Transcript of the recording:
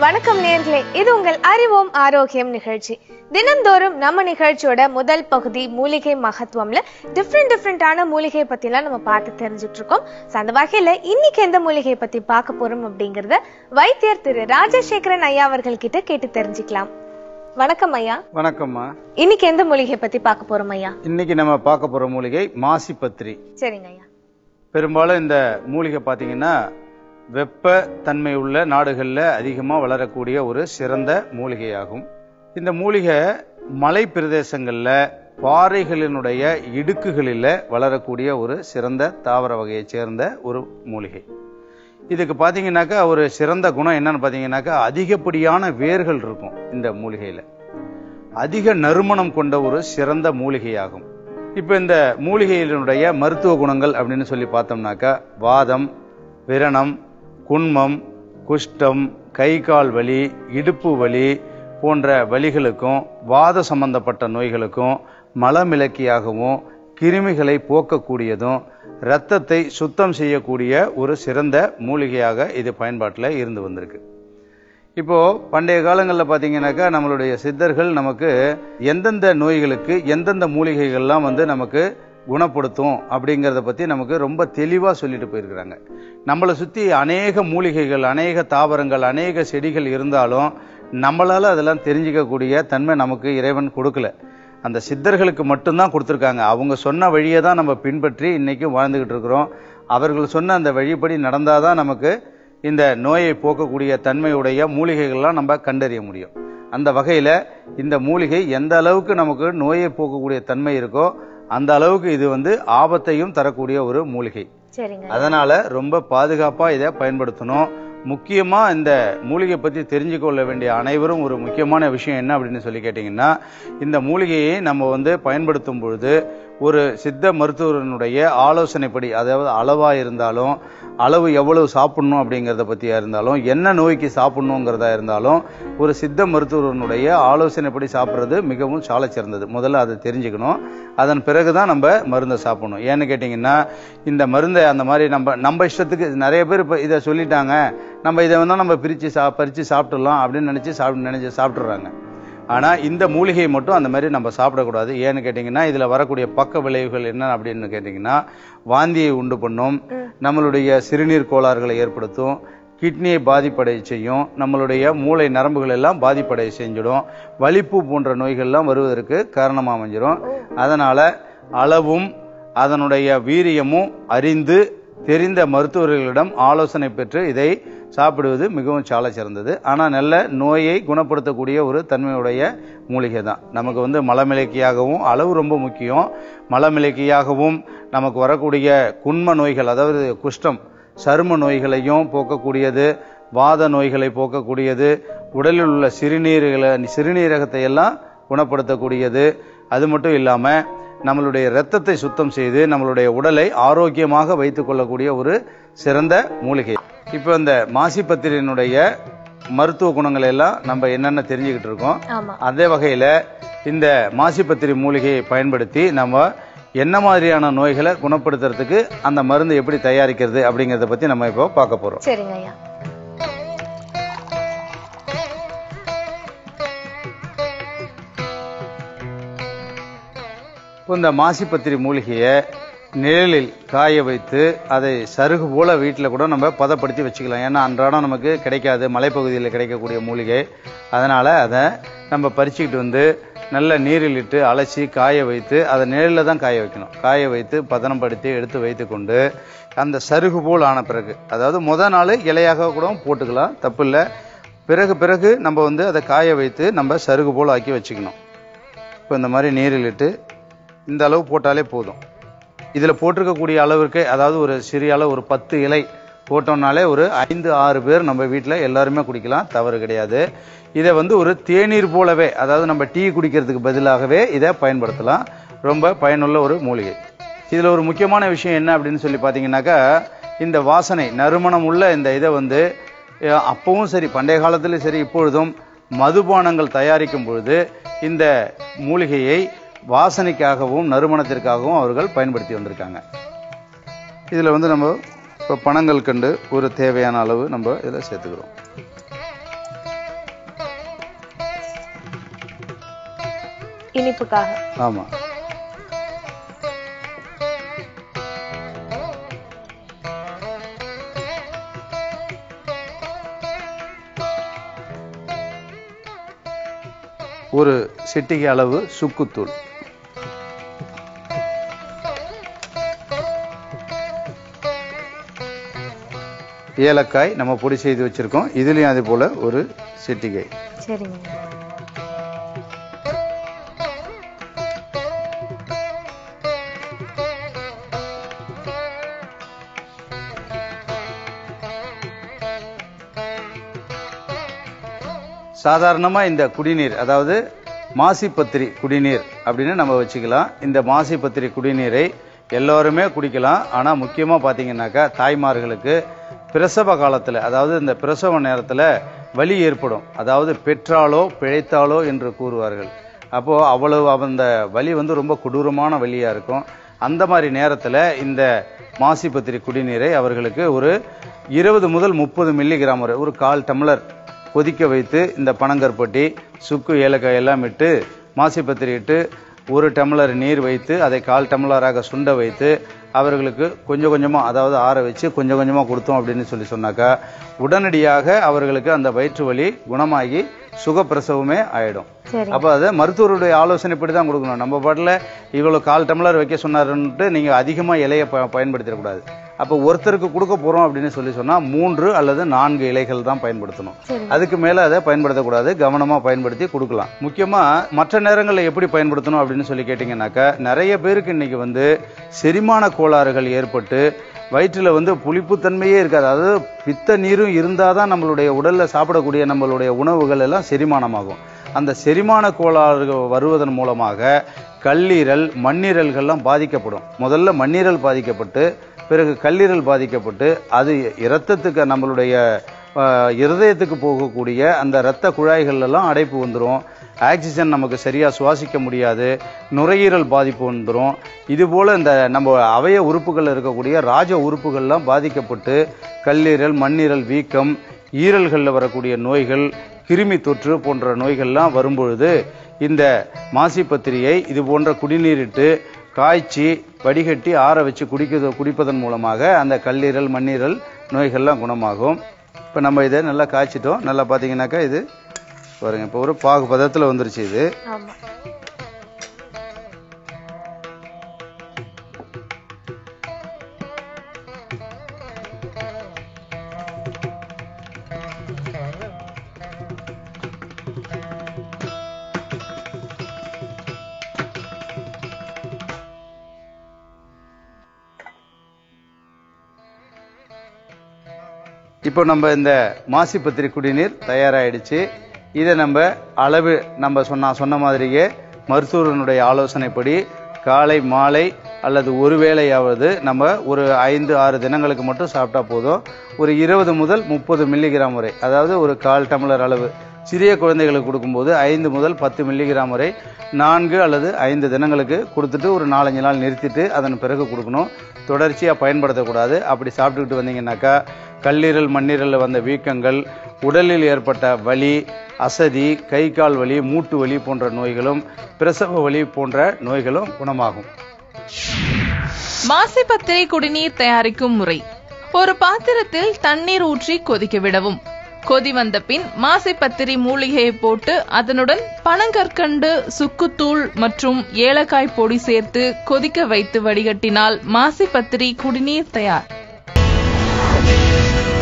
வணக்கம் நேர்களே இது உங்கள் அறிவோம் ஆரோக்கியம் நிகழ்ச்சி தினம்தோறும் நம்ம நிகழ்ச்சியோட முதல் பகுதி மூலிகை மகத்துவம்ல டிஃப்ரெண்ட் டிஃப்ரெண்டான மூலிகை பத்திலாம் நம்ம பார்த்து தெரிஞ்சுட்டு இருக்கோம் So, அந்த வகையில இன்னைக்கு எந்த மூலிகை பத்தி பார்க்க போறோம் அப்படிங்கறத வைத்தியர் திரு ராஜசேகரன் ஐயா அவர்கள் கிட்ட கேட்டு தெரிஞ்சுக்கலாம் வணக்கம் ஐயா வணக்கம்மா இன்னைக்கு எந்த மூலிகை பத்தி பார்க்க போறோம் ஐயா இன்னைக்கு நம்ம பார்க்க போற மூலிகை மாசிப்பத்திரி சரிங்க ஐயா பெரும்பாலும் இந்த மூலிகை பார்த்தீங்கன்னா வெப்ப தன்மை உள்ள நாடுகளில் அதிகமாக வளரக்கூடிய ஒரு சிறந்த மூலிகையாகும் இந்த மூலிகை மலை பிரதேசங்களில் பாறைகளினுடைய இடுக்குகளில் வளரக்கூடிய ஒரு சிறந்த தாவர வகையைச் சேர்ந்த ஒரு மூலிகை இதுக்கு பார்த்தீங்கன்னாக்கா ஒரு சிறந்த குணம் என்னன்னு பார்த்தீங்கன்னாக்கா அதிகப்படியான வேர்கள் இருக்கும் இந்த மூலிகையில் அதிக நறுமணம் கொண்ட ஒரு சிறந்த மூலிகையாகும் இப்போ இந்த மூலிகையினுடைய மருத்துவ குணங்கள் அப்படின்னு சொல்லி பார்த்தோம்னாக்கா வாதம் விரணம் குன்மம் குஷ்டம் கை கால் வலி இடுப்பு வலி போன்ற வலிகளுக்கும் வாத சம்பந்தப்பட்ட நோய்களுக்கும் மலமிளக்கியாகவும் கிருமிகளை போக்கக்கூடியதும் இரத்தத்தை சுத்தம் செய்யக்கூடிய ஒரு சிறந்த மூலிகையாக இது பயன்பாட்டில் இருந்து வந்திருக்கு இப்போ பண்டைய காலங்களில் பார்த்தீங்கன்னாக்கா நம்மளுடைய சித்தர்கள் நமக்கு எந்தெந்த நோய்களுக்கு எந்தெந்த மூலிகைகள்லாம் வந்து நமக்கு குணப்படுத்தும் அப்படிங்கிறத பற்றி நமக்கு ரொம்ப தெளிவாக சொல்லிட்டு போயிருக்கிறாங்க நம்மளை சுற்றி அநேக மூலிகைகள் அநேக தாவரங்கள் அநேக செடிகள் இருந்தாலும் நம்மளால் அதெல்லாம் தெரிஞ்சிக்கக்கூடிய தன்மை நமக்கு இறைவன் கொடுக்கல அந்த சித்தர்களுக்கு மட்டும்தான் கொடுத்துருக்காங்க அவங்க சொன்ன வழியை தான் நம்ம பின்பற்றி இன்னைக்கும் வாழ்ந்துகிட்டு இருக்கிறோம் அவர்கள் சொன்ன அந்த வழிப்படி நடந்தாதான் நமக்கு இந்த நோயை போக்கக்கூடிய தன்மையுடைய மூலிகைகள்லாம் நம்ம கண்டறிய முடியும் அந்த வகையில் இந்த மூலிகை எந்த அளவுக்கு நமக்கு நோயை போக்கக்கூடிய தன்மை இருக்கோ அந்த அளவுக்கு இது வந்து ஆபத்தையும் தரக்கூடிய ஒரு மூலிகை சரிங்க அதனால ரொம்ப பாதுகாப்பா இதை பயன்படுத்தணும் முக்கியமா இந்த மூலிகை பத்தி தெரிஞ்சு கொள்ள வேண்டிய அனைவரும் ஒரு முக்கியமான விஷயம் என்ன அப்படின்னு சொல்லி கேட்டீங்கன்னா இந்த மூலிகையை நம்ம வந்து பயன்படுத்தும் பொழுது ஒரு சித்த மருத்துவரனுடைய ஆலோசனைப்படி அதாவது அளவா இருந்தாலும் அளவு எவ்வளவு சாப்பிடணும் அப்படிங்கிறத பத்தியா இருந்தாலும் என்ன நோய்க்கு சாப்பிடணுங்கிறதா இருந்தாலும் ஒரு சித்த மருத்துவரனுடைய ஆலோசனைப்படி சாப்பிட்றது மிகவும் சால சிறந்தது முதல்ல அதை தெரிஞ்சுக்கணும் அதன் பிறகுதான் நம்ம மருந்தை சாப்பிடணும் ஏன்னு கேட்டிங்கன்னா இந்த மருந்தை அந்த மாதிரி நம்ம நம்ம இஷ்டத்துக்கு நிறைய பேர் இப்போ இதை சொல்லிட்டாங்க நம்ம இதை வந்து நம்ம பிரித்து சா பறித்து சாப்பிட்டுடலாம் அப்படின்னு நினச்சி சாப்பிட்டு நினைச்சு சாப்பிட்றாங்க ஆனால் இந்த மூலிகையை மட்டும் அந்த மாதிரி நம்ம சாப்பிடக்கூடாது ஏன்னு கேட்டிங்கன்னா இதில் வரக்கூடிய பக்க விளைவுகள் என்ன அப்படின்னு கேட்டிங்கன்னா வாந்தியை உண்டு பண்ணும் நம்மளுடைய சிறுநீர் கோளாறுகளை ஏற்படுத்தும் கிட்னியை பாதிப்படைய செய்யும் நம்மளுடைய மூளை நரம்புகள் எல்லாம் பாதிப்படைய செஞ்சிடும் வலிப்பு போன்ற நோய்கள்லாம் வருவதற்கு காரணமாக அமைஞ்சிரும் அதனால அளவும் அதனுடைய வீரியமும் அறிந்து தெரிந்த மருத்துவர்களிடம் ஆலோசனை பெற்று இதை சாப்பிடுவது மிகவும் சால சிறந்தது ஆனால் நல்ல நோயை குணப்படுத்தக்கூடிய ஒரு தன்மையுடைய மூலிகை தான் நமக்கு வந்து மலமிளக்கியாகவும் அளவு ரொம்ப முக்கியம் மலமிளக்கியாகவும் நமக்கு வரக்கூடிய குன்ம நோய்கள் அதாவது குஷ்டம் சரும நோய்களையும் போக்கக்கூடியது வாத நோய்களை போக்கக்கூடியது உடலில் உள்ள சிறுநீர்களை சிறுநீரகத்தை எல்லாம் குணப்படுத்தக்கூடியது அது மட்டும் இல்லாமல் நம்மளுடைய இரத்தத்தை சுத்தம் செய்து நம்மளுடைய உடலை ஆரோக்கியமாக வைத்துக் கொள்ளக்கூடிய ஒரு சிறந்த மூலிகை இப்போ இந்த மாசிப்பத்திரியினுடைய மருத்துவ குணங்களை எல்லாம் நம்ம என்னென்ன தெரிஞ்சுக்கிட்டு இருக்கோம் ஆமா அதே வகையில் இந்த மாசிப்பத்திரி மூலிகையை பயன்படுத்தி நம்ம என்ன மாதிரியான நோய்களை குணப்படுத்துறதுக்கு அந்த மருந்து எப்படி தயாரிக்கிறது அப்படிங்கிறத பற்றி நம்ம இப்போ பார்க்க போகிறோம் சரிங்க ஐயா இப்போ இந்த மாசிப்பத்திரி மூலிகையை நிழலில் காய வைத்து அதை சருகு போல வீட்டில் கூட நம்ம பதப்படுத்தி வச்சுக்கலாம் ஏன்னா அன்றாடம் நமக்கு கிடைக்காது மலைப்பகுதியில் கிடைக்கக்கூடிய மூலிகை அதனால் அதை நம்ம பறிச்சுக்கிட்டு வந்து நல்ல நீரில் இட்டு அலசி காய வைத்து அதை நிழலில் தான் காய வைக்கணும் காய வைத்து பதனப்படுத்தி எடுத்து வைத்து கொண்டு அந்த சருகு போல் ஆன பிறகு அதாவது முத நாள் இலையாக கூட போட்டுக்கலாம் தப்பு இல்லை பிறகு பிறகு நம்ம வந்து அதை காய வைத்து நம்ம சருகு போல் ஆக்கி வச்சுக்கணும் இப்போ இந்த மாதிரி நீரில் இட்டு இந்த அளவு போட்டாலே போதும் இதில் போட்டிருக்கக்கூடிய அளவிற்கு அதாவது ஒரு சிறிய அளவு ஒரு பத்து இலை போட்டோம்னாலே ஒரு ஐந்து ஆறு பேர் நம்ம வீட்டில் எல்லாருமே குடிக்கலாம் தவறு கிடையாது இதை வந்து ஒரு தேநீர் போலவே அதாவது நம்ம டீ குடிக்கிறதுக்கு பதிலாகவே இதை பயன்படுத்தலாம் ரொம்ப பயனுள்ள ஒரு மூலிகை இதில் ஒரு முக்கியமான விஷயம் என்ன அப்படின்னு சொல்லி பார்த்தீங்கன்னாக்கா இந்த வாசனை நறுமணம் உள்ள இந்த இதை வந்து அஹ், அப்பவும் சரி பண்டைய காலத்திலும் சரி இப்பொழுதும் மதுபானங்கள் தயாரிக்கும் பொழுது இந்த மூலிகையை வாசனைக்காகவும் நறுமணத்திற்காகவும் அவர்கள் பயன்படுத்தி வந்திருக்காங்க இதில் வந்து நம்ம இப்போ பனங்கள் கண்டு ஒரு தேவையான அளவு நம்ம இதில் சேர்த்துக்கிறோம் இனிப்புக்காக ஆமா ஒரு சிட்டிகை அளவு சுக்குத்தூள் ஏலக்காய் நம்ம பொடி செய்து வச்சிருக்கோம் இதுலயும் அதே போல ஒரு சிட்டிகை சரிங்க சாதாரணமா இந்த குடிநீர் அதாவது மாசிப்பத்திரி குடிநீர் அப்படின்னு நம்ம வச்சுக்கலாம் இந்த மாசிப்பத்திரி குடிநீரை எல்லோருமே குடிக்கலாம் ஆனா முக்கியமா பாத்தீங்கன்னாக்கா தாய்மார்களுக்கு பிரசவ காலத்துல அதாவது இந்த பிரசவ நேரத்துல வலி ஏற்படும் அதாவது பெற்றாலோ பிழைத்தாலோ என்று கூறுவார்கள் அப்போ அவ்வளவு அந்த வலி வந்து ரொம்ப கொடூரமான வலியா இருக்கும் அந்த மாதிரி நேரத்துல இந்த மாசிப்பத்திரி குடிநீரை அவர்களுக்கு ஒரு இருபது முதல் முப்பது மில்லிகிராம் வரை ஒரு கால் டம்ளர் கொதிக்க வைத்து இந்த பனங்கற்பட்டி சுக்கு ஏலக்காய் எல்லாம் இட்டு மாசிப்பத்திரி இட்டு ஒரு டம்ளர் நீர் வைத்து அதை கால் டம்ளராக சுண்ட வைத்து அவர்களுக்கு கொஞ்சம் கொஞ்சமா அதாவது ஆற வச்சு கொஞ்சம் கொஞ்சமா கொடுத்தோம் அப்படின்னு சொல்லி சொன்னாக்கா உடனடியாக அவர்களுக்கு அந்த வயிற்று வலி குணமாகி சுகப்பிரசவமே ஆயிடும் சரி அப்ப அதை மருத்துவருடைய ஆலோசனைப்படி தான் கொடுக்கணும் நம்ம பாட்டில் இவ்வளவு கால் டம்ளர் வைக்க சொன்னாருன்ட்டு நீங்க அதிகமா இலையை ப- பயன்படுத்திடக்கூடாது அப்ப ஒருத்தருக்கு கொடுக்க போறோம் அப்படின்னு சொல்லி சொன்னா மூன்று அல்லது நான்கு இலைகள் தான் பயன்படுத்தணும் சரி அதுக்கு மேல அதை பயன்படுத்தக்கூடாது கவனமா பயன்படுத்தி கொடுக்கலாம் முக்கியமா மற்ற நேரங்களில் எப்படி பயன்படுத்தணும் அப்படின்னு சொல்லி கேட்டீங்கன்னாக்கா நிறைய பேருக்கு இன்னைக்கு வந்து செரிமான கோளாறுகள் ஏற்பட்டு வயிற்றுல வந்து புளிப்புத்தன்மையே இருக்காது அதாவது பித்த நீரும் இருந்தாதான் நம்மளுடைய உடல்ல சாப்பிடக்கூடிய நம்மளுடைய உணவுகள் எல்லாம் செரிமானமாகும் அந்த செரிமான கோளாறுகள் வருவதன் மூலமாக கல்லீரல் மண்ணீரல்கள்லாம் பாதிக்கப்படும் முதல்ல மண்ணீரல் பாதிக்கப்பட்டு பிறகு கல்லீரல் பாதிக்கப்பட்டு அது இரத்தத்துக்கு நம்மளுடைய அஹ், இருதயத்துக்கு போகக்கூடிய அந்த இரத்த குழாய்கள் எல்லாம் அடைப்பு வந்துடும் ஆக்சிஜன் நமக்கு சரியா சுவாசிக்க முடியாது நுரையீரல் பாதிப்பு வந்துடும் இது போல இந்த நம்ம அவய உறுப்புகள் இருக்கக்கூடிய ராஜ உறுப்புகள்லாம் பாதிக்கப்பட்டு கல்லீரல் மண்ணீரல் வீக்கம் ஈரல்களில் வரக்கூடிய நோய்கள் கிருமி தொற்று போன்ற நோய்கள்லாம் வரும்பொழுது இந்த மாசிப்பத்திரியை இது போன்ற குடிநீரிட்டு காய்ச்சி வடிகட்டி ஆற வச்சு குடிக்கிறது குடிப்பதன் மூலமாக அந்த கல்லீரல் மண்ணீரல் நோய்கள்லாம் குணமாகும் இப்போ நம்ம இதை நல்லா காய்ச்சிட்டோம் நல்லா பார்த்தீங்கன்னாக்கா இது பாருங்க இப்போ ஒரு பாகு பதத்தில் வந்துருச்சு இது ஆமா இப்போ நம்ம இந்த மாசிப்பத்திரி குடிநீர் தயாராயிடுச்சு இதை நம்ம அளவு நம்ம சொன்ன சொன்ன மாதிரியே மருத்துவரனுடைய ஆலோசனைப்படி காலை மாலை அல்லது ஒரு வேளையாவது நம்ம ஒரு ஐந்து ஆறு தினங்களுக்கு மட்டும் சாப்பிட்டா போதும் ஒரு இருபது முதல் முப்பது மில்லிகிராம் வரை அதாவது ஒரு கால் டம்ளர் அளவு சிறிய குழந்தைகளுக்கு கொடுக்கும்போது ஐந்து முதல் பத்து மில்லிகிராம் வரை நான்கு அல்லது ஐந்து தினங்களுக்கு கொடுத்துட்டு ஒரு நாலஞ்சு நாள் நிறுத்திட்டு அதன் பிறகு கொடுக்கணும் தொடர்ச்சியாக பயன்படுத்தக்கூடாது அப்படி சாப்பிட்டுக்கிட்டு வந்தீங்கன்னாக்கா கல்லீரல் மண்ணீரலில் வந்த வீக்கங்கள் உடலில் ஏற்பட்ட வலி அசதி கை கால் வலி மூட்டு வலி போன்ற நோய்களும் பிரசவ வலி போன்ற நோய்களும் குணமாகும் மாசிப்பத்திரை குடிநீர் தயாரிக்கும் முறை ஒரு பாத்திரத்தில் தண்ணீர் ஊற்றி கொதிக்க விடவும் கொதி வந்த பின் மாசிப்பத்திரி மூலிகையை போட்டு அதனுடன் பனங்கற்கண்டு சுக்குத்தூள் மற்றும் ஏலக்காய் பொடி சேர்த்து கொதிக்க வைத்து வடிகட்டினால் மாசிப்பத்திரி குடிநீர் தயார்